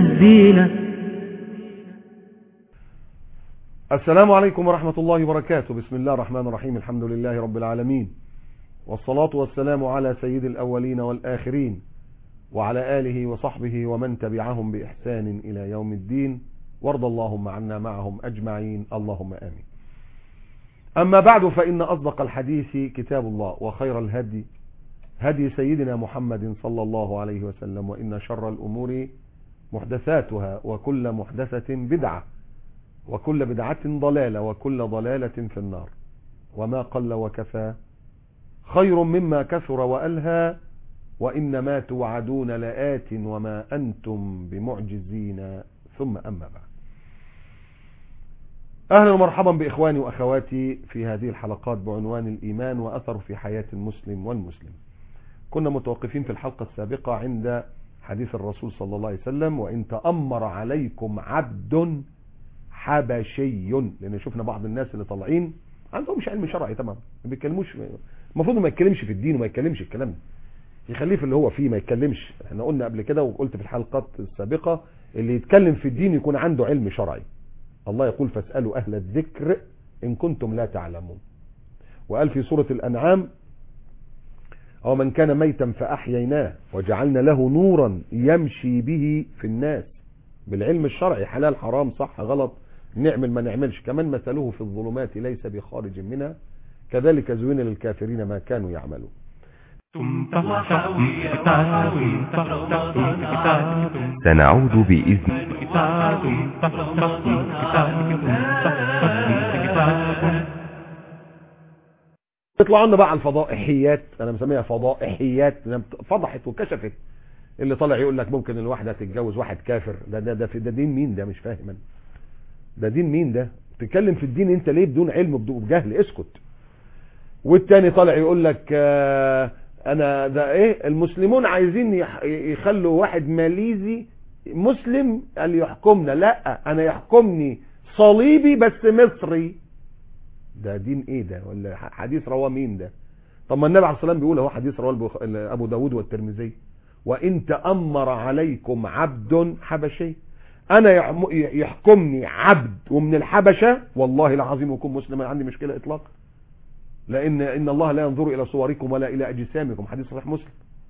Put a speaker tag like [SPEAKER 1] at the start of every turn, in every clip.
[SPEAKER 1] الزينة
[SPEAKER 2] السلام عليكم ورحمة الله وبركاته بسم الله الرحمن الرحيم الحمد لله رب العالمين والصلاة والسلام على سيد الأولين والآخرين وعلى آله وصحبه ومن تبعهم بإحسان إلى يوم الدين وارض اللهم عنا معهم أجمعين اللهم آمين أما بعد فإن أصدق الحديث كتاب الله وخير الهدي هدي سيدنا محمد صلى الله عليه وسلم وإن شر الأمور محدثاتها وكل محدثة بدعة وكل بدعة ضلالة وكل ضلالة في النار وما قل وكفى خير مما كثر وألهى وإنما توعدون لآت وما أنتم بمعجزين ثم أما بعد أهلا ومرحبا بإخواني وأخواتي في هذه الحلقات بعنوان الإيمان وأثره في حياة المسلم والمسلم كنا متوقفين في الحلقة السابقة عند حديث الرسول صلى الله عليه وسلم وإن تأمر عليكم عبد حبشي لأن شفنا بعض الناس اللي طالعين عندهمش علم شرعي تمام ما بيتكلموش المفروض ما يتكلمش في الدين وما يتكلمش الكلام ده يخليه في اللي هو فيه ما يتكلمش احنا قلنا قبل كده وقلت في الحلقات السابقة اللي يتكلم في الدين يكون عنده علم شرعي الله يقول فاسألوا أهل الذكر إن كنتم لا تعلمون وقال في سورة الأنعام أو من كان ميتا فأحييناه وجعلنا له نورا يمشي به في الناس بالعلم الشرعي حلال حرام صح غلط نعمل ما نعملش كمان مثله في الظلمات ليس بخارج منها كذلك زين للكافرين ما كانوا يعملون
[SPEAKER 3] سنعود بإذن
[SPEAKER 2] يطلعوا لنا بقى على الفضائحيات انا مسميها فضائحيات فضحت وكشفت اللي طالع يقول لك ممكن الواحده تتجوز واحد كافر ده ده ده, ده دين مين ده مش فاهم انا ده دين مين ده تتكلم في الدين انت ليه بدون علم وبجهل اسكت والتاني طالع يقول لك آه انا ده ايه المسلمون عايزين يخلوا واحد ماليزي مسلم قال يحكمنا لا انا يحكمني صليبي بس مصري ده دين ايه ده ولا حديث رواه مين ده طب ما النبي عليه الصلاه والسلام بيقول اهو حديث رواه ابو داود والترمذي وان تامر عليكم عبد حبشي انا يحكمني عبد ومن الحبشه والله العظيم يكون مسلما عندي مشكله اطلاقا لان ان الله لا ينظر الى صوركم ولا الى اجسامكم حديث صحيح مسلم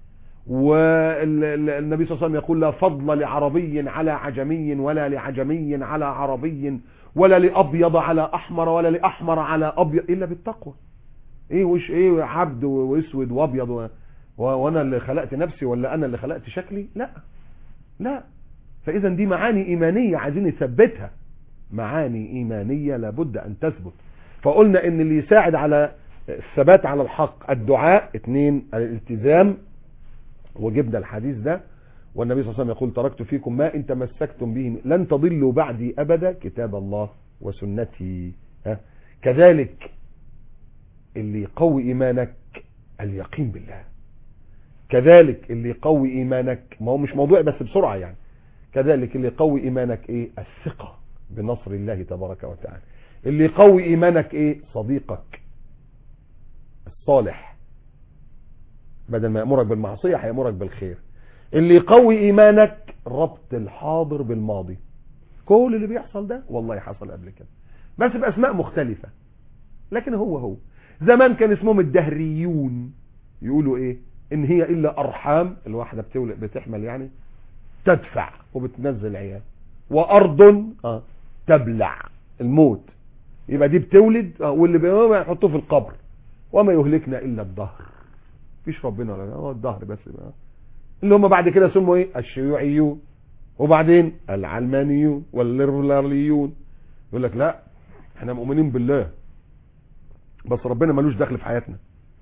[SPEAKER 2] والنبي صلى الله عليه وسلم يقول لا فضل لعربي على عجمي ولا لعجمي على عربي ولا لابيض على احمر ولا لاحمر على ابيض الا بالتقوى ايه وش ايه عبد واسود وابيض و... وانا اللي خلقت نفسي ولا انا اللي خلقت شكلي لا لا فاذا دي معاني ايمانيه عايزين نثبتها معاني ايمانيه لابد ان تثبت فقلنا ان اللي يساعد على الثبات على الحق الدعاء اثنين الالتزام وجبنا الحديث ده والنبي صلى الله عليه وسلم يقول تركت فيكم ما ان تمسكتم به لن تضلوا بعدي ابدا كتاب الله وسنتي ها كذلك اللي يقوي ايمانك اليقين بالله كذلك اللي يقوي ايمانك ما هو مش موضوع بس بسرعه يعني كذلك اللي يقوي ايمانك ايه الثقه بنصر الله تبارك وتعالى اللي يقوي ايمانك ايه صديقك الصالح بدل ما يأمرك بالمعصية هيأمرك بالخير اللي يقوي ايمانك ربط الحاضر بالماضي كل اللي بيحصل ده والله حصل قبل كده بس باسماء مختلفة لكن هو هو زمان كان اسمهم الدهريون يقولوا ايه ان هي الا ارحام الواحدة بتولد بتحمل يعني تدفع وبتنزل عيال وارض اه تبلع الموت يبقى دي بتولد واللي بيقوم يحطوه في القبر وما يهلكنا الا الدهر مفيش ربنا ولا هو الدهر بس بقى اللي هم بعد كده سموا ايه الشيوعيون وبعدين العلمانيون والليبراليون يقول لك لا احنا مؤمنين بالله بس ربنا ملوش دخل في حياتنا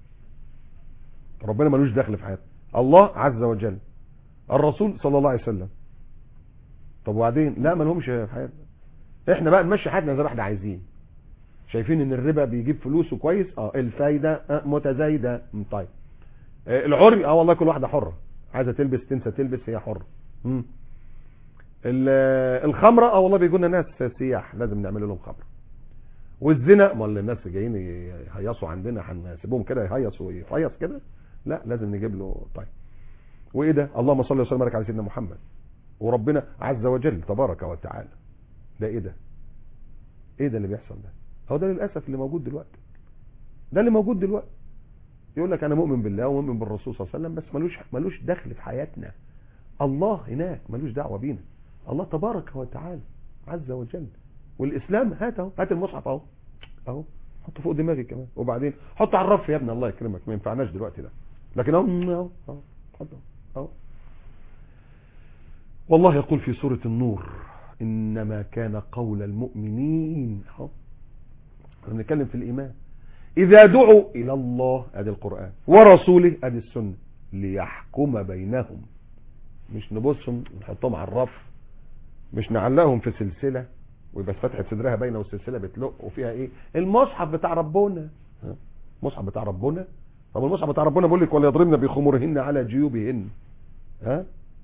[SPEAKER 2] ربنا ملوش دخل في حياتنا الله عز وجل الرسول صلى الله عليه وسلم طب وبعدين لا ما لهمش في حياتنا احنا بقى نمشي حياتنا زي ما احنا عايزين شايفين ان الربا بيجيب فلوسه كويس اه الفايده آه متزايده طيب آه العري اه والله كل واحده حره عايزه تلبس تنسى تلبس هي حره امم الخمره اه والله بيجوا لنا ناس سياح لازم نعمل لهم خمره والزنا ما الناس جايين يهيصوا عندنا هنسيبهم كده يهيصوا ويهيص كده لا لازم نجيب له طيب وايه ده اللهم صل وسلم وبارك على سيدنا محمد وربنا عز وجل تبارك وتعالى ده ايه ده ايه ده اللي بيحصل ده هو ده للاسف اللي موجود دلوقتي ده اللي موجود دلوقتي يقول لك انا مؤمن بالله ومؤمن بالرسول صلى الله عليه وسلم بس ملوش ملوش دخل في حياتنا الله هناك ملوش دعوه بينا الله تبارك وتعالى عز وجل والاسلام هات اهو هات المصحف اهو اهو حطه فوق دماغي كمان وبعدين حطه على الرف يا ابني الله يكرمك ما ينفعناش دلوقتي ده لكن اهو اهو اهو حطه اهو والله يقول في سورة النور إنما كان قول المؤمنين اهو احنا بنتكلم في الإيمان إذا دعوا إلى الله أدي القرآن ورسوله أدي السنة ليحكم بينهم مش نبصهم نحطهم على الرف مش نعلقهم في سلسلة ويبقى فتحة صدرها باينة والسلسلة بتلق وفيها ايه المصحف بتاع ربنا ها؟ المصحف بتاع ربنا طب المصحف بتاع ربنا بيقول لك وليضربن بخمورهن على جيوبهن ها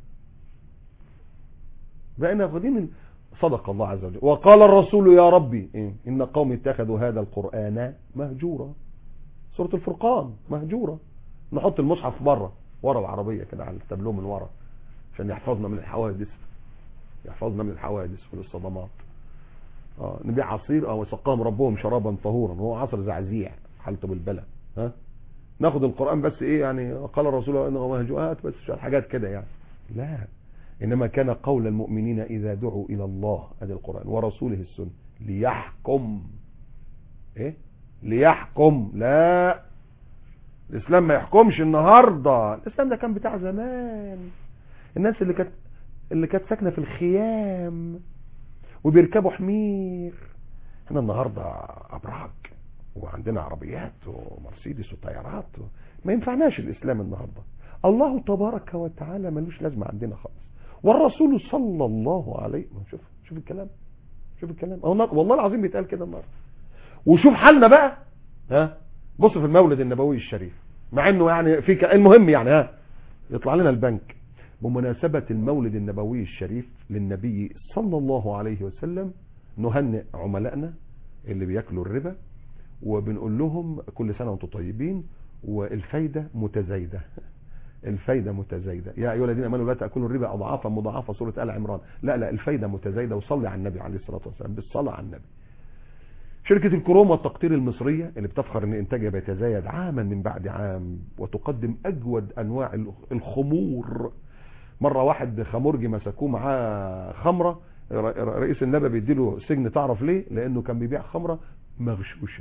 [SPEAKER 2] بقينا واخدين صدق الله عز وجل وقال الرسول يا ربي إيه؟ إن قوم اتخذوا هذا القرآن مهجورا سورة الفرقان مهجورة نحط المصحف بره ورا العربية كده على التابلو من ورا عشان يحفظنا من الحوادث يحفظنا من الحوادث والصدمات اه نبيع عصير او سقاهم ربهم شرابا طهورا هو عصر زعزيع حالته بالبلد ها ناخد القرآن بس ايه يعني قال الرسول انه مهجوات بس شوية حاجات كده يعني لا انما كان قول المؤمنين اذا دعوا الى الله ادي القرآن ورسوله السنة ليحكم ايه ليحكم لا الاسلام ما يحكمش النهاردة الاسلام ده كان بتاع زمان الناس اللي كانت اللي كانت ساكنة في الخيام وبيركبوا حمير احنا النهاردة ابراج وعندنا عربيات ومرسيدس وطيارات و... ما ينفعناش الاسلام النهاردة الله تبارك وتعالى ملوش لازمة عندنا خالص والرسول صلى الله عليه شوف شوف الكلام شوف الكلام والله العظيم بيتقال كده النهارده وشوف حالنا بقى ها بص في المولد النبوي الشريف مع انه يعني في ك... المهم يعني ها يطلع لنا البنك بمناسبة المولد النبوي الشريف للنبي صلى الله عليه وسلم نهنئ عملائنا اللي بياكلوا الربا وبنقول لهم كل سنة وانتم طيبين والفايدة متزايدة الفايدة متزايدة يا أيها الذين آمنوا لا تأكلوا الربا أضعافا مضاعفة سورة آل عمران لا لا الفايدة متزايدة وصلي على النبي عليه الصلاة والسلام بالصلاة على النبي شركة الكروم والتقطير المصرية اللي بتفخر ان انتاجها بيتزايد عاما من بعد عام وتقدم اجود انواع الخمور مرة واحد خمرجي مسكوه معاه خمرة رئيس النبي بيديله سجن تعرف ليه لانه كان بيبيع خمرة مغشوشة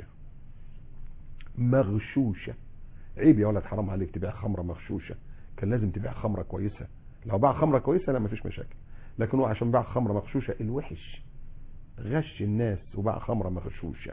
[SPEAKER 2] مغشوشة عيب يا ولد حرام عليك تبيع خمرة مغشوشة كان لازم تبيع خمرة كويسة لو باع خمرة كويسة لا مفيش مشاكل لكن هو عشان باع خمرة مغشوشة الوحش غش الناس وباع خمرة مغشوشة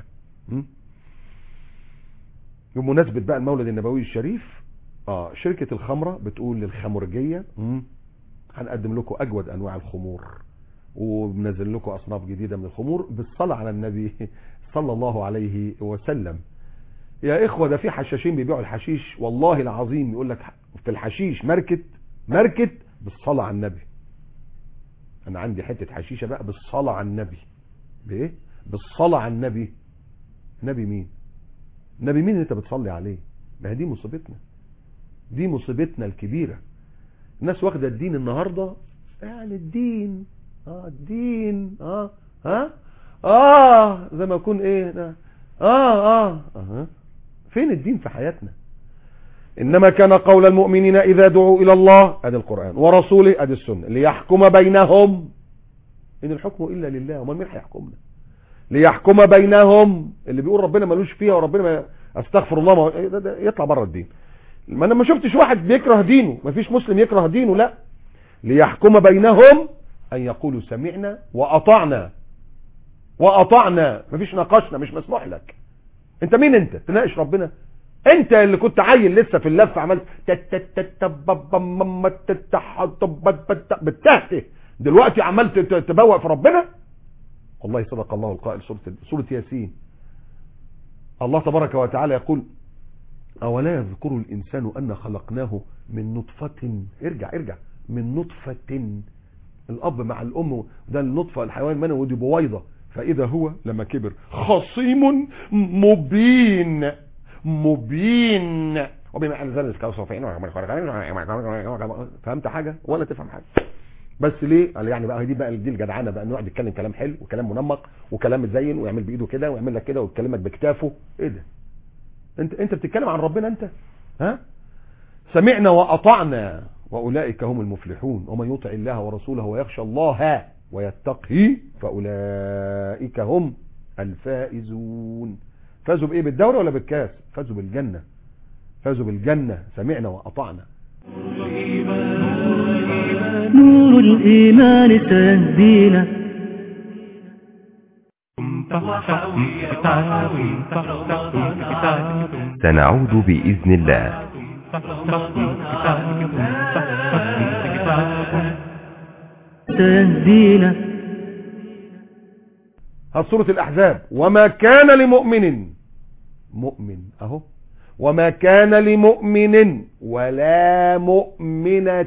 [SPEAKER 2] بمناسبة بقى المولد النبوي الشريف اه شركة الخمرة بتقول للخمرجية هنقدم لكم اجود انواع الخمور وبنزل لكم اصناف جديدة من الخمور بالصلاة على النبي صلى الله عليه وسلم يا اخوة ده في حشاشين بيبيعوا الحشيش والله العظيم يقول لك في الحشيش ماركت ماركت بالصلاة على النبي انا عندي حتة حشيشة بقى بالصلاة على النبي بايه بالصلاة على النبي نبي مين نبي مين انت بتصلي عليه ما دي مصيبتنا دي مصيبتنا الكبيرة الناس واخدة الدين النهاردة يعني الدين اه الدين اه ها اه زي ما يكون ايه ده اه اه اه فين الدين في حياتنا انما كان قول المؤمنين اذا دعوا الى الله ادي القرآن ورسوله ادي السنة ليحكم بينهم ان الحكم الا لله ومن مين هيحكمنا ليحكم بينهم اللي بيقول ربنا ملوش فيها وربنا ما استغفر الله ما ده ده يطلع بره الدين ما انا ما شفتش واحد بيكره دينه ما فيش مسلم يكره دينه لا ليحكم بينهم ان يقولوا سمعنا واطعنا واطعنا ما فيش ناقشنا مش مسموح لك انت مين انت تناقش ربنا انت اللي كنت عيل لسه في اللف عملت بتهته دلوقتي عملت تبوق في ربنا والله صدق الله القائل سورة, سورة ياسين الله تبارك وتعالى يقول أولا يذكر الإنسان أن خلقناه من نطفة ارجع ارجع من نطفة الأب مع الأم ده النطفة الحيوان منه ودي بويضة فإذا هو لما كبر خصيم مبين مبين وبما أن ذلك فهمت حاجة ولا تفهم حاجة بس ليه قال يعني بقى دي بقى دي الجدعنه بقى انه يقعد يتكلم كلام حلو وكلام منمق وكلام متزين ويعمل بايده كده ويعمل لك كده ويكلمك بكتافه ايه ده انت انت بتتكلم عن ربنا انت ها سمعنا واطعنا واولئك هم المفلحون ومن يطع الله ورسوله ويخشى الله ويتقي فاولئك هم الفائزون فازوا بايه بالدوري ولا بالكاس فازوا بالجنه فازوا بالجنه سمعنا واطعنا
[SPEAKER 1] نور الإيمان سيهدينا
[SPEAKER 3] سنعود بإذن الله
[SPEAKER 1] سيهدينا
[SPEAKER 2] هذه سورة الأحزاب وما كان لمؤمن مؤمن أهو وما كان لمؤمن ولا مؤمنة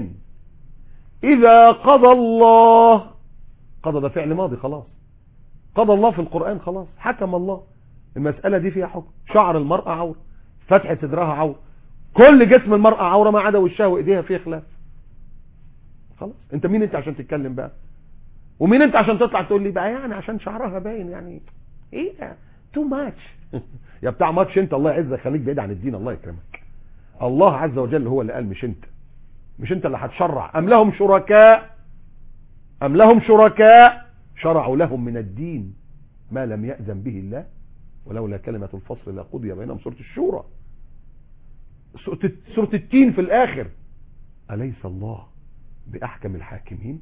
[SPEAKER 2] إذا قضى الله قضى ده فعل ماضي خلاص قضى الله في القرآن خلاص حكم الله المسألة دي فيها حكم شعر المرأة عورة فتح صدرها عورة كل جسم المرأة عورة ما عدا وشها وإيديها فيه خلاف خلاص انت مين انت عشان تتكلم بقى ومين انت عشان تطلع تقول لي بقى يعني عشان شعرها باين يعني ايه تو ماتش يا بتاع ماتش انت الله يعزك خليك بعيد عن الدين الله يكرمك الله عز وجل هو اللي قال مش انت مش انت اللي هتشرع ام لهم شركاء ام لهم شركاء شرعوا لهم من الدين ما لم يأذن به الله ولولا كلمة الفصل لقضي بينهم سورة الشورى سورة سورة التين في الآخر أليس الله بأحكم الحاكمين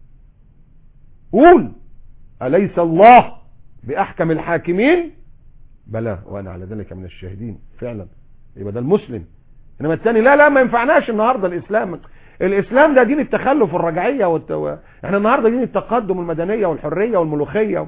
[SPEAKER 2] قول أليس الله بأحكم الحاكمين بلى وأنا على ذلك من الشاهدين فعلا يبقى ده المسلم إنما الثاني لا لا ما ينفعناش النهاردة الإسلام الإسلام ده دين التخلف والرجعية والت... احنا النهاردة دين التقدم المدنية والحرية والملوخية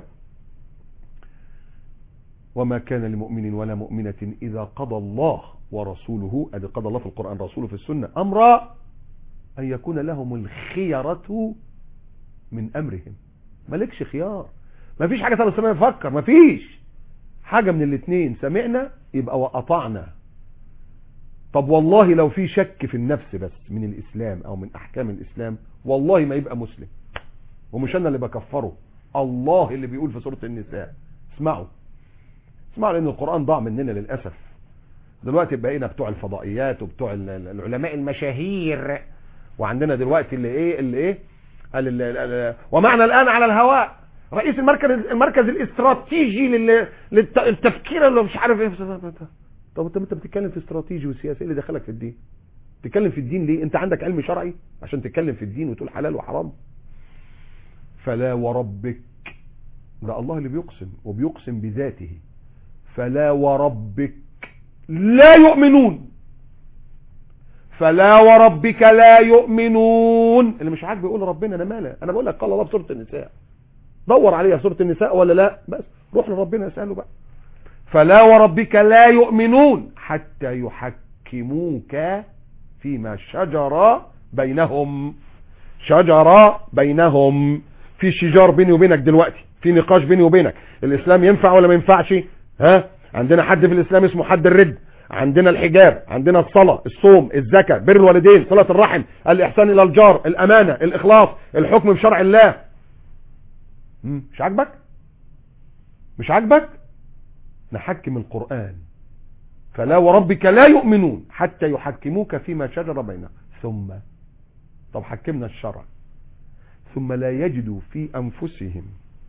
[SPEAKER 2] وما كان لمؤمن ولا مؤمنة إذا قضى الله ورسوله أدي قضى الله في القرآن رسوله في السنة أمرا أن يكون لهم الخيرة من أمرهم مالكش خيار ما فيش حاجة ثالثة سمعنا نفكر ما فيش حاجة من الاثنين سمعنا يبقى وأطعنا طب والله لو في شك في النفس بس من الإسلام أو من أحكام الإسلام والله ما يبقى مسلم ومش أنا اللي بكفره الله اللي بيقول في سورة النساء اسمعوا اسمعوا لأن القرآن ضاع مننا للأسف دلوقتي بقينا بتوع الفضائيات وبتوع العلماء المشاهير وعندنا دلوقتي اللي ايه اللي ايه قال ال- ال- ال- ومعنا الان على الهواء رئيس المركز المركز الاستراتيجي لل- للت- للتفكير اللي مش عارف ايه طب انت انت بتتكلم في استراتيجي وسياسي ايه اللي دخلك في الدين تتكلم في الدين ليه انت عندك علم شرعي عشان تتكلم في الدين وتقول حلال وحرام فلا وربك ده الله اللي بيقسم وبيقسم بذاته فلا وربك لا يؤمنون فلا وربك لا يؤمنون اللي مش عاجبه يقول ربنا انا مالي انا بقول لك قال الله في سوره النساء دور عليها سوره النساء ولا لا بس روح لربنا اساله بقى فلا وربك لا يؤمنون حتى يحكموك فيما شجر بينهم شجر بينهم في شجار بيني وبينك دلوقتي في نقاش بيني وبينك الاسلام ينفع ولا ما ينفعش ها عندنا حد في الاسلام اسمه حد الرد عندنا الحجاب عندنا الصلاة الصوم الزكاة بر الوالدين صلة الرحم الإحسان إلى الجار الأمانة الإخلاص الحكم بشرع الله مم، مش عاجبك مش عاجبك نحكم القرآن فلا وربك لا يؤمنون حتى يحكموك فيما شجر بينهم ثم طب حكمنا الشرع ثم لا يجدوا في أنفسهم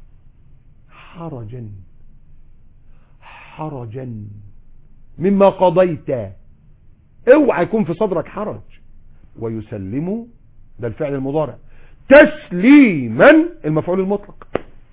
[SPEAKER 2] حرجا حرجا مما قضيت اوعى يكون في صدرك حرج ويسلموا ده الفعل المضارع تسليما المفعول المطلق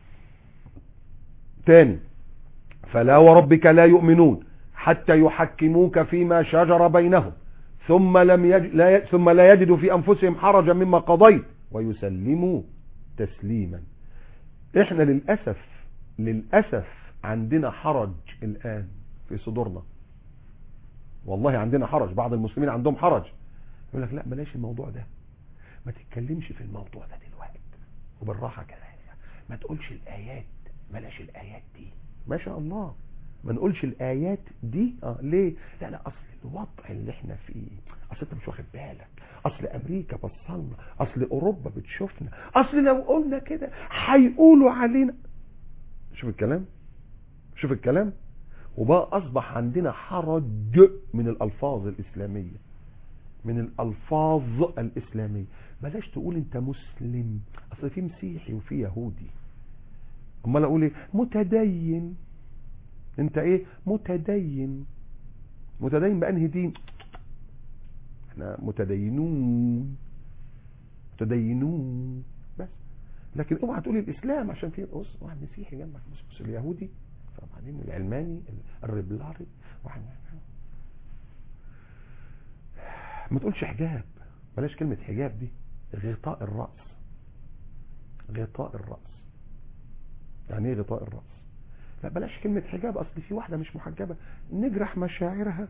[SPEAKER 2] تاني فلا وربك لا يؤمنون حتى يحكموك فيما شجر بينهم ثم لم يج... لا ي... ثم لا يجدوا في انفسهم حرجا مما قضيت ويسلموا تسليما احنا للاسف للاسف عندنا حرج الان في صدورنا والله عندنا حرج بعض المسلمين عندهم حرج يقول لك لا بلاش الموضوع ده ما تتكلمش في الموضوع ده دلوقتي وبالراحه كده ما تقولش الايات بلاش الايات دي ما شاء الله ما نقولش الايات دي اه ليه لا لا اصل الوضع اللي احنا فيه اصل انت مش واخد بالك اصل امريكا بصلنا اصل اوروبا بتشوفنا اصل لو قلنا كده هيقولوا علينا شوف الكلام شوف الكلام وبقى اصبح عندنا حرج من الالفاظ الاسلاميه من الالفاظ الاسلاميه بلاش تقول انت مسلم اصل في مسيحي وفي يهودي امال اقول ايه متدين انت ايه متدين متدين بانهي دين احنا متدينون متدينون بس لكن اوعى تقولي الاسلام عشان في بص واحد مسيحي جنبك بص بص اليهودي وبعدين العلماني الربلاري واحد ما تقولش حجاب بلاش كلمة حجاب دي غطاء الرأس غطاء الرأس يعني ايه غطاء الرأس لا بلاش كلمة حجاب اصل في واحدة مش محجبة نجرح مشاعرها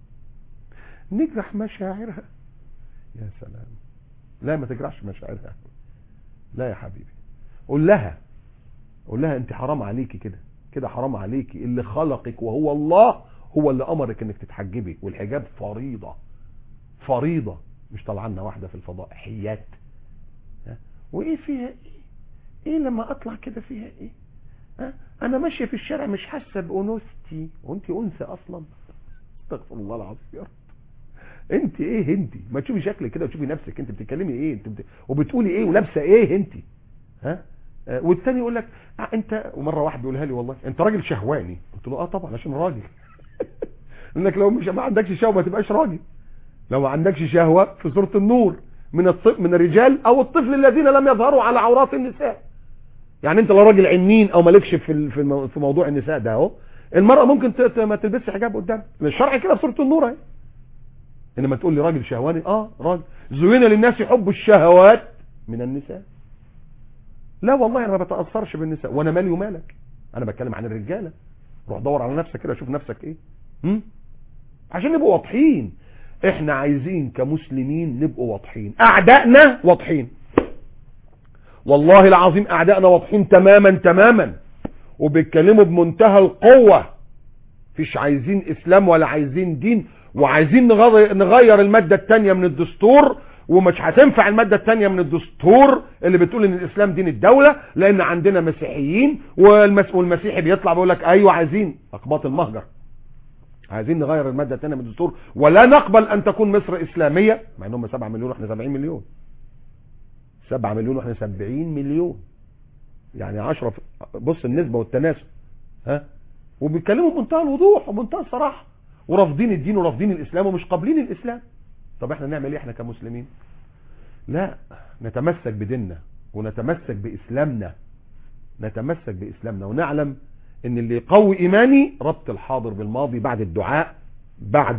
[SPEAKER 2] نجرح مشاعرها يا سلام لا ما تجرحش مشاعرها لا يا حبيبي قول لها قول لها انت حرام عليكي كده كده حرام عليكي اللي خلقك وهو الله هو اللي امرك انك تتحجبي والحجاب فريضة فريضة مش طلعنا واحدة في الفضاء حيات ها؟ وايه فيها ايه ايه لما اطلع كده فيها ايه ها؟ انا ماشية في الشارع مش حاسة بانوثتي وانت انثى اصلا استغفر الله العظيم يا رب انت ايه انت ما تشوفي شكلك كده وتشوفي نفسك انت بتتكلمي ايه انت بت... وبتقولي ايه ولابسه ايه انت ها آه والتاني يقول لك آه انت ومره واحد بيقولها لي والله انت راجل شهواني قلت له اه طبعا عشان راجل انك لو مش ما عندكش شهوه ما تبقاش راجل لو ما عندكش شهوه في سوره النور من الطفل من الرجال او الطفل الذين لم يظهروا على عورات النساء يعني انت لو راجل عنين او مالكش في في في موضوع النساء ده اهو المراه ممكن ما تلبسش حجاب قدام الشرع كده في سوره النور اهي انما تقول لي راجل شهواني اه راجل زين للناس حب الشهوات من النساء لا والله انا ما بتاثرش بالنساء وانا مالي ومالك انا بتكلم عن الرجاله روح دور على نفسك كده شوف نفسك ايه هم؟ عشان نبقوا واضحين احنا عايزين كمسلمين نبقوا واضحين اعدائنا واضحين والله العظيم اعدائنا واضحين تماما تماما وبيتكلموا بمنتهى القوه فيش عايزين اسلام ولا عايزين دين وعايزين نغير المادة التانية من الدستور ومش هتنفع المادة التانية من الدستور اللي بتقول ان الاسلام دين الدولة لان عندنا مسيحيين والمس... والمسيحي بيطلع بيقول لك ايوه عايزين اقباط المهجر عايزين نغير المادة التانية من الدستور ولا نقبل ان تكون مصر اسلامية مع انهم 7 مليون واحنا 70 مليون 7 مليون واحنا 70 مليون يعني 10 بص النسبة والتناسب ها وبيتكلموا بمنتهى الوضوح وبمنتهى الصراحه ورافضين الدين ورافضين الاسلام ومش قابلين الاسلام طب احنا نعمل ايه احنا كمسلمين لا نتمسك بديننا ونتمسك باسلامنا نتمسك باسلامنا ونعلم ان اللي يقوي ايماني ربط الحاضر بالماضي بعد الدعاء بعد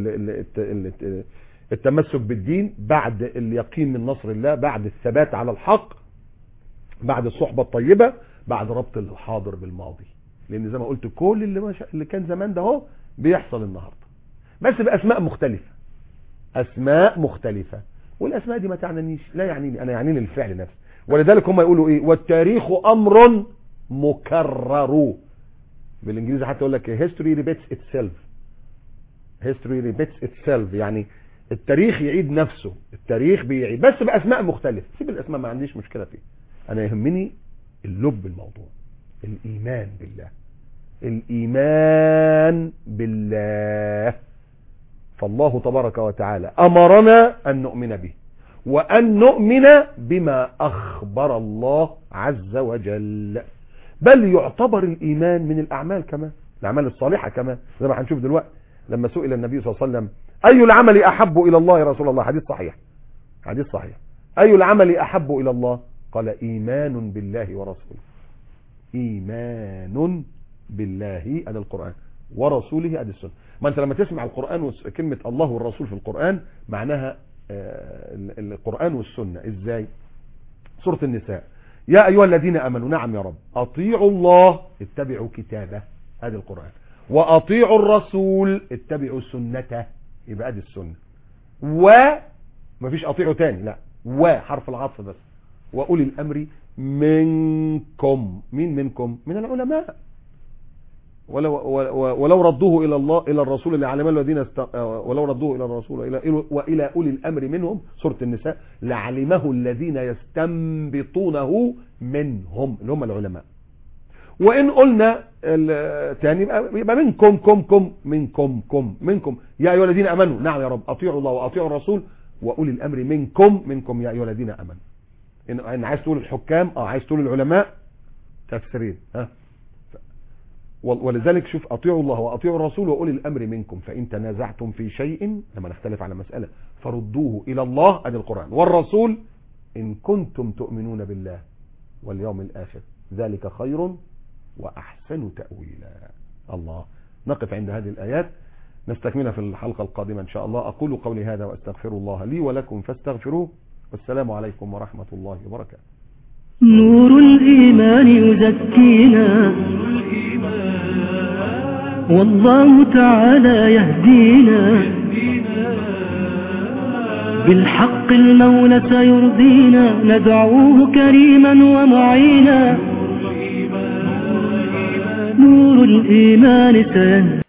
[SPEAKER 2] التمسك بالدين بعد اليقين من نصر الله بعد الثبات على الحق بعد الصحبة الطيبة بعد ربط الحاضر بالماضي لان زي ما قلت كل اللي, مش... اللي كان زمان ده هو بيحصل النهاردة بس بأسماء مختلفة أسماء مختلفة والأسماء دي ما تعنينيش لا يعنيني أنا يعنيني الفعل نفسه ولذلك هم يقولوا إيه والتاريخ أمر مكرر بالإنجليزي حتى يقول لك history repeats itself history repeats itself يعني التاريخ يعيد نفسه التاريخ بيعيد بس بأسماء مختلفة سيب الأسماء ما عنديش مشكلة فيه أنا يهمني اللب الموضوع الإيمان بالله الإيمان بالله فالله تبارك وتعالى أمرنا أن نؤمن به وأن نؤمن بما أخبر الله عز وجل بل يعتبر الإيمان من الأعمال كمان الأعمال الصالحة كمان زي ما هنشوف دلوقتي لما سئل النبي صلى الله عليه وسلم أي العمل أحب إلى الله يا رسول الله حديث صحيح حديث صحيح أي العمل أحب إلى الله قال إيمان بالله ورسوله إيمان بالله ادي القرآن ورسوله ادي السنة ما انت لما تسمع القرآن وكلمة الله والرسول في القرآن معناها القرآن والسنة ازاي سورة النساء يا ايها الذين امنوا نعم يا رب اطيعوا الله اتبعوا كتابه ادي القرآن واطيعوا الرسول اتبعوا سنته يبقى ادي السنة و مفيش اطيعوا تاني لا و حرف العطف بس واولي الامر منكم مين منكم من العلماء ولو, ولو- ولو ردوه الى الله الى الرسول لعلم الذين است... ولو ردوه الى الرسول الى والى اولي الامر منهم سوره النساء لعلمه الذين يستنبطونه منهم اللي هم العلماء وان قلنا الثاني يبقى يبقى منكم كم كم منكم كم منكم يا ايها الذين امنوا نعم يا رب اطيعوا الله واطيعوا الرسول واولي الامر منكم منكم يا ايها الذين امنوا ان إن عايز تقول الحكام اه عايز تقول العلماء تفسيرين ها ول- ولذلك شوف اطيعوا الله واطيعوا الرسول واولي الامر منكم فان تنازعتم في شيء لما نختلف على مساله فردوه الى الله ادي القران والرسول ان كنتم تؤمنون بالله واليوم الاخر ذلك خير واحسن تاويلا الله نقف عند هذه الايات نستكملها في الحلقه القادمه ان شاء الله اقول قولي هذا واستغفر الله لي ولكم فاستغفروه والسلام عليكم ورحمه الله وبركاته
[SPEAKER 1] نور الإيمان يزكينا والله تعالى يهدينا بالحق المولى سيرضينا ندعوه كريما ومعينا نور الإيمان سيهدينا